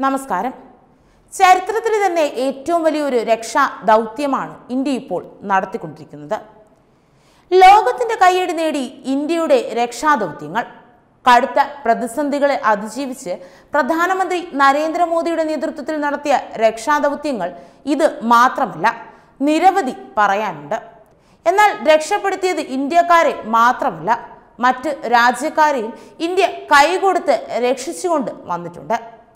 നമസ്കാരം ചരിത്രത്തിൽ തന്നെ ഏറ്റവും വലിയൊരു രക്ഷാ ദൗത്യമാണ് ഇന്ത്യ ഇപ്പോൾ നടത്തിക്കൊണ്ടിരിക്കുന്നത് ലോകത്തിന്റെ കൈയടി നേടി ഇന്ത്യയുടെ രക്ഷാദൗത്യങ്ങൾ കടുത്ത പ്രതിസന്ധികളെ അതിജീവിച്ച് പ്രധാനമന്ത്രി നരേന്ദ്രമോദിയുടെ നേതൃത്വത്തിൽ നടത്തിയ രക്ഷാദൗത്യങ്ങൾ ഇത് മാത്രമല്ല നിരവധി പറയാനുണ്ട് എന്നാൽ രക്ഷപ്പെടുത്തിയത് ഇന്ത്യക്കാരെ മാത്രമല്ല മറ്റ് രാജ്യക്കാരെയും ഇന്ത്യ കൈകൊടുത്ത് രക്ഷിച്ചുകൊണ്ട് വന്നിട്ടുണ്ട്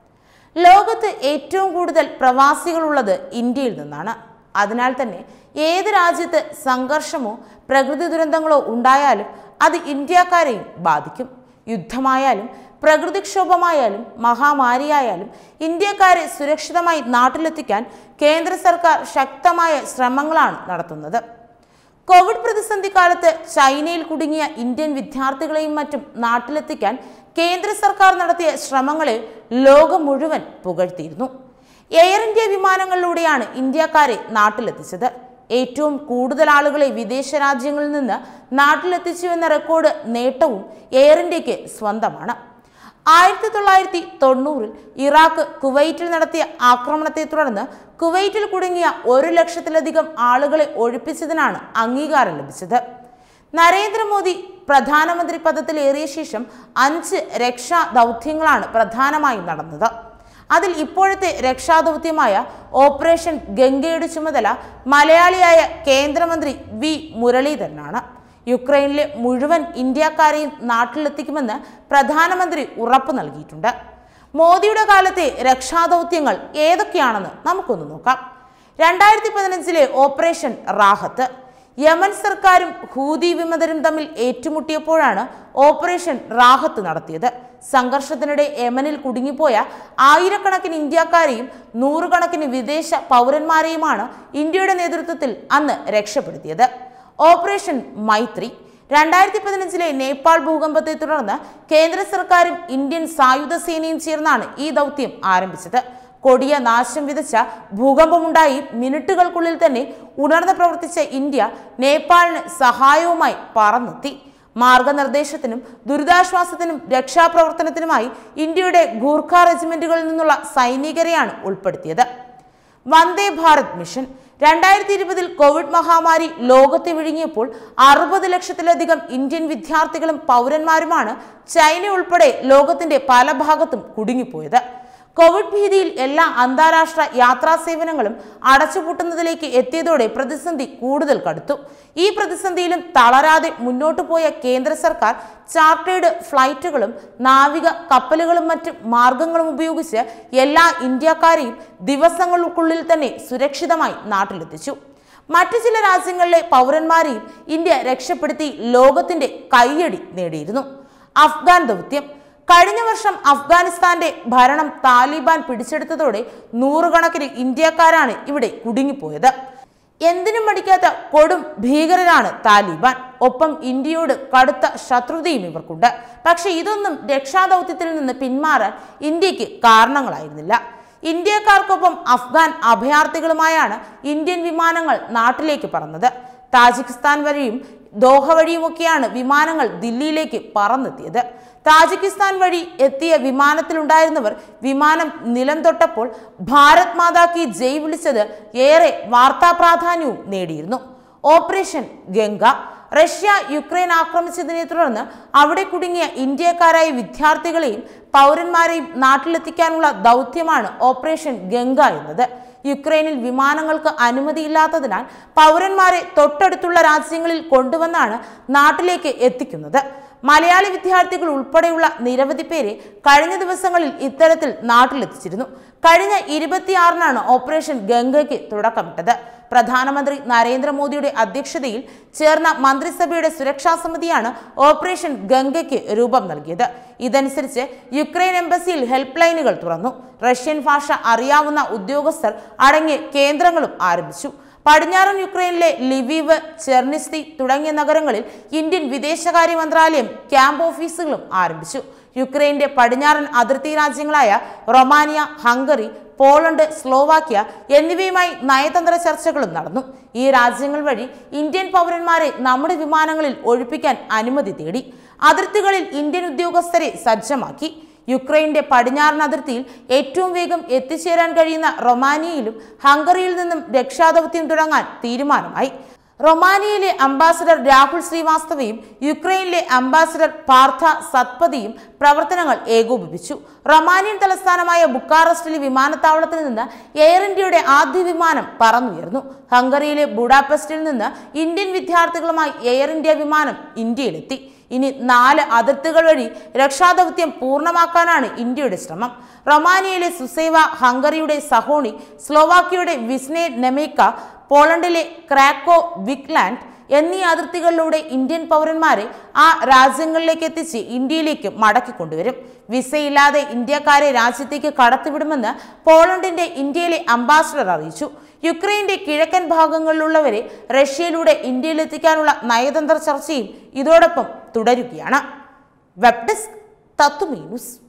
ലോകത്ത് ഏറ്റവും കൂടുതൽ പ്രവാസികളുള്ളത് ഇന്ത്യയിൽ നിന്നാണ് അതിനാൽ തന്നെ ഏത് രാജ്യത്ത് സംഘർഷമോ പ്രകൃതി ദുരന്തങ്ങളോ ഉണ്ടായാലും അത് ഇന്ത്യക്കാരെയും ബാധിക്കും യുദ്ധമായാലും പ്രകൃതിക്ഷോഭമായാലും മഹാമാരിയായാലും ഇന്ത്യക്കാരെ സുരക്ഷിതമായി നാട്ടിലെത്തിക്കാൻ കേന്ദ്ര സർക്കാർ ശക്തമായ ശ്രമങ്ങളാണ് നടത്തുന്നത് കോവിഡ് പ്രതിസന്ധി കാലത്ത് ചൈനയിൽ കുടുങ്ങിയ ഇന്ത്യൻ വിദ്യാർത്ഥികളെയും മറ്റും നാട്ടിലെത്തിക്കാൻ കേന്ദ്ര സർക്കാർ നടത്തിയ ശ്രമങ്ങളെ ലോകം മുഴുവൻ പുകഴ്ത്തിയിരുന്നു എയർ ഇന്ത്യ വിമാനങ്ങളിലൂടെയാണ് ഇന്ത്യക്കാരെ നാട്ടിലെത്തിച്ചത് ഏറ്റവും കൂടുതൽ ആളുകളെ വിദേശ രാജ്യങ്ങളിൽ നിന്ന് നാട്ടിലെത്തിച്ചു എന്ന റെക്കോർഡ് നേട്ടവും എയർ ഇന്ത്യക്ക് സ്വന്തമാണ് ആയിരത്തി തൊള്ളായിരത്തി തൊണ്ണൂറിൽ ഇറാഖ് കുവൈറ്റിൽ നടത്തിയ ആക്രമണത്തെ തുടർന്ന് കുവൈറ്റിൽ കുടുങ്ങിയ ഒരു ലക്ഷത്തിലധികം ആളുകളെ ഒഴിപ്പിച്ചതിനാണ് അംഗീകാരം ലഭിച്ചത് നരേന്ദ്രമോദി പ്രധാനമന്ത്രി പദത്തിലേറിയ ശേഷം അഞ്ച് രക്ഷാ ദൗത്യങ്ങളാണ് പ്രധാനമായും നടന്നത് അതിൽ ഇപ്പോഴത്തെ രക്ഷാദൗത്യമായ ഓപ്പറേഷൻ ഗംഗയുടെ ചുമതല മലയാളിയായ കേന്ദ്രമന്ത്രി വി മുരളീധരനാണ് യുക്രൈനിലെ മുഴുവൻ ഇന്ത്യക്കാരെയും നാട്ടിലെത്തിക്കുമെന്ന് പ്രധാനമന്ത്രി ഉറപ്പു നൽകിയിട്ടുണ്ട് മോദിയുടെ കാലത്തെ രക്ഷാദൗത്യങ്ങൾ ഏതൊക്കെയാണെന്ന് നമുക്കൊന്ന് നോക്കാം രണ്ടായിരത്തി പതിനഞ്ചിലെ ഓപ്പറേഷൻ റാഹത്ത് യമൻ സർക്കാരും ഹൂതി വിമതരും തമ്മിൽ ഏറ്റുമുട്ടിയപ്പോഴാണ് ഓപ്പറേഷൻ റാഹത്ത് നടത്തിയത് സംഘർഷത്തിനിടെ യമനിൽ കുടുങ്ങിപ്പോയ ആയിരക്കണക്കിന് ഇന്ത്യക്കാരെയും നൂറുകണക്കിന് വിദേശ പൗരന്മാരെയുമാണ് ഇന്ത്യയുടെ നേതൃത്വത്തിൽ അന്ന് രക്ഷപ്പെടുത്തിയത് ഓപ്പറേഷൻ മൈത്രി രണ്ടായിരത്തി പതിനഞ്ചിലെ നേപ്പാൾ ഭൂകമ്പത്തെ തുടർന്ന് കേന്ദ്ര സർക്കാരും ഇന്ത്യൻ സായുധ സേനയും ചേർന്നാണ് ഈ ദൗത്യം ആരംഭിച്ചത് കൊടിയ നാശം വിതച്ച ഭൂകമ്പമുണ്ടായി മിനിറ്റുകൾക്കുള്ളിൽ തന്നെ ഉണർന്ന് പ്രവർത്തിച്ച ഇന്ത്യ നേപ്പാളിന് സഹായവുമായി പറന്നെത്തി മാർഗനിർദ്ദേശത്തിനും ദുരിതാശ്വാസത്തിനും രക്ഷാപ്രവർത്തനത്തിനുമായി ഇന്ത്യയുടെ ഗൂർഖ റെജിമെന്റുകളിൽ നിന്നുള്ള സൈനികരെയാണ് ഉൾപ്പെടുത്തിയത് വന്ദേ ഭാരത് മിഷൻ രണ്ടായിരത്തി ഇരുപതിൽ കോവിഡ് മഹാമാരി ലോകത്തെ വിഴുങ്ങിയപ്പോൾ അറുപത് ലക്ഷത്തിലധികം ഇന്ത്യൻ വിദ്യാർത്ഥികളും പൗരന്മാരുമാണ് ചൈന ഉൾപ്പെടെ ലോകത്തിന്റെ പല ഭാഗത്തും കുടുങ്ങിപ്പോയത് കോവിഡ് ഭീതിയിൽ എല്ലാ അന്താരാഷ്ട്ര യാത്രാ സേവനങ്ങളും അടച്ചുപൂട്ടുന്നതിലേക്ക് എത്തിയതോടെ പ്രതിസന്ധി കൂടുതൽ കടുത്തു ഈ പ്രതിസന്ധിയിലും തളരാതെ മുന്നോട്ടു പോയ കേന്ദ്ര സർക്കാർ ചാർട്ടേഡ് ഫ്ലൈറ്റുകളും നാവിക കപ്പലുകളും മറ്റ് മാർഗങ്ങളും ഉപയോഗിച്ച് എല്ലാ ഇന്ത്യക്കാരെയും ദിവസങ്ങൾക്കുള്ളിൽ തന്നെ സുരക്ഷിതമായി നാട്ടിലെത്തിച്ചു മറ്റു ചില രാജ്യങ്ങളിലെ പൗരന്മാരെയും ഇന്ത്യ രക്ഷപ്പെടുത്തി ലോകത്തിന്റെ കയ്യടി നേടിയിരുന്നു അഫ്ഗാൻ ദൗത്യം കഴിഞ്ഞ വർഷം അഫ്ഗാനിസ്ഥാന്റെ ഭരണം താലിബാൻ പിടിച്ചെടുത്തതോടെ നൂറുകണക്കിന് ഇന്ത്യക്കാരാണ് ഇവിടെ കുടുങ്ങിപ്പോയത് എന്തിനും മടിക്കാത്ത കൊടും ഭീകരരാണ് താലിബാൻ ഒപ്പം ഇന്ത്യയോട് കടുത്ത ശത്രുതയും ഇവർക്കുണ്ട് പക്ഷെ ഇതൊന്നും രക്ഷാദൗത്യത്തിൽ നിന്ന് പിന്മാറാൻ ഇന്ത്യക്ക് കാരണങ്ങളായിരുന്നില്ല ഇന്ത്യക്കാർക്കൊപ്പം അഫ്ഗാൻ അഭയാർത്ഥികളുമായാണ് ഇന്ത്യൻ വിമാനങ്ങൾ നാട്ടിലേക്ക് പറന്നത് താജിക്കിസ്ഥാൻ വഴിയും ദോഹ വഴിയുമൊക്കെയാണ് വിമാനങ്ങൾ ദില്ലിയിലേക്ക് പറന്നെത്തിയത് താജിക്കിസ്ഥാൻ വഴി എത്തിയ വിമാനത്തിലുണ്ടായിരുന്നവർ വിമാനം നിലം തൊട്ടപ്പോൾ ഭാരത് മാതാ കി ജയ് വിളിച്ചത് ഏറെ വാർത്താ പ്രാധാന്യവും നേടിയിരുന്നു ഓപ്പറേഷൻ ഗംഗ റഷ്യ യുക്രൈൻ ആക്രമിച്ചതിനെ തുടർന്ന് അവിടെ കുടുങ്ങിയ ഇന്ത്യക്കാരായ വിദ്യാർത്ഥികളെയും പൗരന്മാരെയും നാട്ടിലെത്തിക്കാനുള്ള ദൗത്യമാണ് ഓപ്പറേഷൻ ഗംഗ എന്നത് യുക്രൈനിൽ വിമാനങ്ങൾക്ക് അനുമതിയില്ലാത്തതിനാൽ പൗരന്മാരെ തൊട്ടടുത്തുള്ള രാജ്യങ്ങളിൽ കൊണ്ടുവന്നാണ് നാട്ടിലേക്ക് എത്തിക്കുന്നത് മലയാളി വിദ്യാർത്ഥികൾ ഉൾപ്പെടെയുള്ള നിരവധി പേരെ കഴിഞ്ഞ ദിവസങ്ങളിൽ ഇത്തരത്തിൽ നാട്ടിലെത്തിച്ചിരുന്നു കഴിഞ്ഞ ഇരുപത്തിയാറിനാണ് ഓപ്പറേഷൻ ഗംഗയ്ക്ക് തുടക്കമിട്ടത് പ്രധാനമന്ത്രി നരേന്ദ്രമോദിയുടെ അധ്യക്ഷതയിൽ ചേർന്ന മന്ത്രിസഭയുടെ സുരക്ഷാ സമിതിയാണ് ഓപ്പറേഷൻ ഗംഗയ്ക്ക് രൂപം നൽകിയത് ഇതനുസരിച്ച് യുക്രൈൻ എംബസിയിൽ ഹെൽപ്പ് ലൈനുകൾ തുറന്നു റഷ്യൻ ഭാഷ അറിയാവുന്ന ഉദ്യോഗസ്ഥർ അടങ്ങിയ കേന്ദ്രങ്ങളും ആരംഭിച്ചു പടിഞ്ഞാറൻ യുക്രൈനിലെ ലിവീവ് ചെർണിസ്തി തുടങ്ങിയ നഗരങ്ങളിൽ ഇന്ത്യൻ വിദേശകാര്യ മന്ത്രാലയം ക്യാമ്പ് ഓഫീസുകളും ആരംഭിച്ചു യുക്രൈന്റെ പടിഞ്ഞാറൻ അതിർത്തി രാജ്യങ്ങളായ റൊമാനിയ ഹംഗറി പോളണ്ട് സ്ലോവാക്യ എന്നിവയുമായി നയതന്ത്ര ചർച്ചകളും നടന്നു ഈ രാജ്യങ്ങൾ വഴി ഇന്ത്യൻ പൗരന്മാരെ നമ്മുടെ വിമാനങ്ങളിൽ ഒഴിപ്പിക്കാൻ അനുമതി തേടി അതിർത്തികളിൽ ഇന്ത്യൻ ഉദ്യോഗസ്ഥരെ സജ്ജമാക്കി യുക്രൈന്റെ പടിഞ്ഞാറൻ അതിർത്തിയിൽ ഏറ്റവും വേഗം എത്തിച്ചേരാൻ കഴിയുന്ന റൊമാനിയയിലും ഹംഗറിയിൽ നിന്നും രക്ഷാദൗത്യം തുടങ്ങാൻ തീരുമാനമായി റൊമാനിയയിലെ അംബാസഡർ രാഹുൽ ശ്രീവാസ്തവയും യുക്രൈനിലെ അംബാസഡർ പാർത്ഥ സത്പതിയും പ്രവർത്തനങ്ങൾ ഏകോപിപ്പിച്ചു റൊമാനിയൻ തലസ്ഥാനമായ ബുക്കാറസ്റ്റിലെ വിമാനത്താവളത്തിൽ നിന്ന് എയർ ഇന്ത്യയുടെ ആദ്യ വിമാനം പറന്നുയർന്നു ഹംഗറിയിലെ ബുഡാപെസ്റ്റിൽ നിന്ന് ഇന്ത്യൻ വിദ്യാർത്ഥികളുമായി എയർ ഇന്ത്യ വിമാനം ഇന്ത്യയിലെത്തി ഇനി നാല് അതിർത്തികൾ വഴി രക്ഷാദൗത്യം പൂർണ്ണമാക്കാനാണ് ഇന്ത്യയുടെ ശ്രമം റൊമാനിയയിലെ സുസേവ ഹംഗറിയുടെ സഹോണി സ്ലോവാക്കിയയുടെ വിസ്നെ നെമേക്ക പോളണ്ടിലെ ക്രാക്കോ വിക്ലാൻഡ് എന്നീ അതിർത്തികളിലൂടെ ഇന്ത്യൻ പൗരന്മാരെ ആ രാജ്യങ്ങളിലേക്ക് എത്തിച്ച് ഇന്ത്യയിലേക്ക് മടക്കിക്കൊണ്ടുവരും വിസയില്ലാതെ ഇന്ത്യക്കാരെ രാജ്യത്തേക്ക് കടത്തിവിടുമെന്ന് പോളണ്ടിന്റെ ഇന്ത്യയിലെ അംബാസഡർ അറിയിച്ചു യുക്രൈന്റെ കിഴക്കൻ ഭാഗങ്ങളിലുള്ളവരെ റഷ്യയിലൂടെ ഇന്ത്യയിലെത്തിക്കാനുള്ള നയതന്ത്ര ചർച്ചയും ഇതോടൊപ്പം തുടരുകയാണ് വെബ് ഡെസ്ക് തത്തുമീ ന്യൂസ്